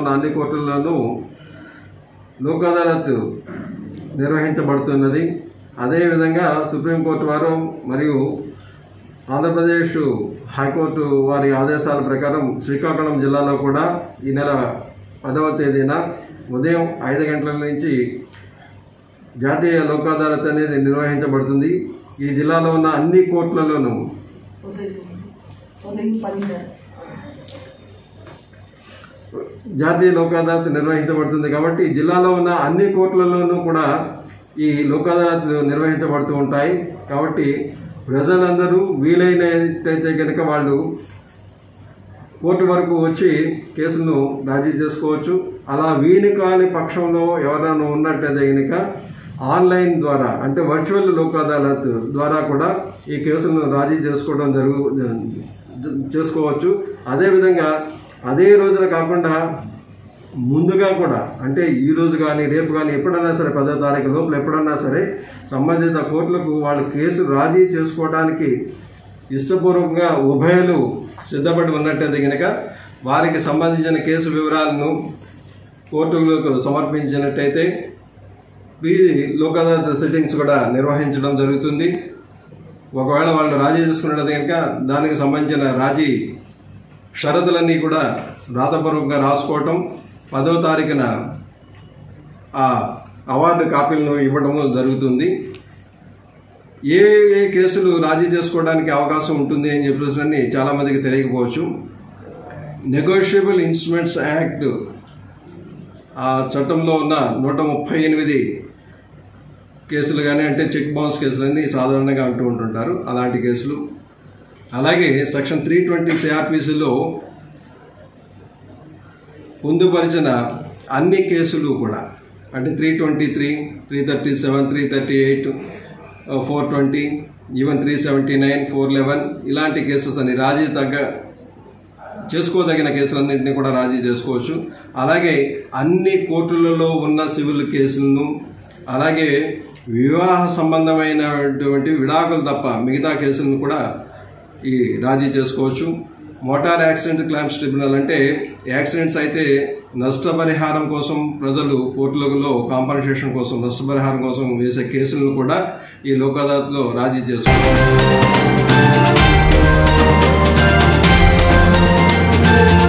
ఉన్న అన్ని కోర్టుల్లోనూ లోక్ అదాలత్ నిర్వహించబడుతున్నది అదేవిధంగా సుప్రీంకోర్టు వారు మరియు ఆంధ్రప్రదేశ్ హైకోర్టు వారి ఆదేశాల ప్రకారం శ్రీకాకుళం జిల్లాలో కూడా ఈ నెల పదవ తేదీన ఉదయం ఐదు గంటల నుంచి జాతీయ లోక్ అదాలత్ అనేది నిర్వహించబడుతుంది ఈ జిల్లాలో ఉన్న అన్ని కోర్టులలోనూ ఉదయం ఉదయం పదిన్నర జాతీయ లోక్ అదాలత్ నిర్వహించబడుతుంది కాబట్టి జిల్లాలో ఉన్న అన్ని కోర్టులలోనూ కూడా ఈ లోక్ అదాలత్లు నిర్వహించబడుతూ ఉంటాయి కాబట్టి ప్రజలందరూ వీలైనట్టయితే కనుక వాళ్ళు కోర్టు వరకు వచ్చి కేసును రాజీ చేసుకోవచ్చు అలా వీలు కాని పక్షంలో ఎవరైనా ఉన్నట్టయితే కనుక ఆన్లైన్ ద్వారా అంటే వర్చువల్ లోక్ అదాలత్ ద్వారా కూడా ఈ కేసులను రాజీ చేసుకోవడం జరుగు చేసుకోవచ్చు అదేవిధంగా అదే రోజున కాకుండా ముందుగా కూడా అంటే ఈ రోజు కానీ రేపు కానీ ఎప్పుడైనా సరే పదో తారీఖు లోపల ఎప్పుడన్నా సరే సంబంధిత కోర్టులకు వాళ్ళు కేసు రాజీ చేసుకోవడానికి ఇష్టపూర్వకంగా ఉభయలు సిద్ధపడి ఉన్నట్టయితే కనుక వారికి సంబంధించిన కేసు వివరాలను కోర్టులకు సమర్పించినట్టయితే ఈ లోక్ అదాలత్ సిట్టింగ్స్ కూడా నిర్వహించడం జరుగుతుంది ఒకవేళ వాళ్ళు రాజీ చేసుకున్నట్టయితే కనుక దానికి సంబంధించిన రాజీ షరతులన్నీ కూడా రాతపూర్వకంగా రాసుకోవటం పదో తారీఖున ఆ అవార్డు కాపీలను ఇవ్వడము జరుగుతుంది ఏ ఏ కేసులు రాజీ చేసుకోవడానికి అవకాశం ఉంటుంది అని చెప్పేసి చాలా మందికి తెలియకపోవచ్చు నెగోషియబుల్ ఇన్స్ట్రుమెంట్స్ యాక్ట్ ఆ చట్టంలో ఉన్న నూట ముప్పై ఎనిమిది కేసులు కానీ అంటే చెక్ బౌన్స్ కేసులన్నీ సాధారణంగా అంటూ ఉంటుంటారు అలాంటి కేసులు అలాగే సెక్షన్ త్రీ ట్వంటీ సిఆర్పిసిలో పొందుపరిచిన అన్ని కేసులు కూడా అంటే three twenty three three thirty seven three thirty eight four twenty even three seventy nine four eleven ఇలాంటి కేసెస్ అని రాజీ తగ్గ చేసుకోదగిన కేసులన్నింటినీ కూడా రాజీ చేసుకోవచ్చు అలాగే అన్ని కోర్టులలో ఉన్న సివిల్ కేసులను అలాగే వివాహ సంబంధమైనటువంటి విడాకులు తప్ప మిగతా కేసులను కూడా ఈ రాజీ చేసుకోవచ్చు మోటార్ యాక్సిడెంట్ క్లైమ్స్ ట్రిబ్యునల్ అంటే యాక్సిడెంట్స్ అయితే నష్టపరిహారం కోసం ప్రజలు కోర్టులలో కాంపన్సేషన్ కోసం నష్టపరిహారం కోసం వేసే కేసులను కూడా ఈ లోక్ అదాలత్లో రాజీ చేసుకోవచ్చు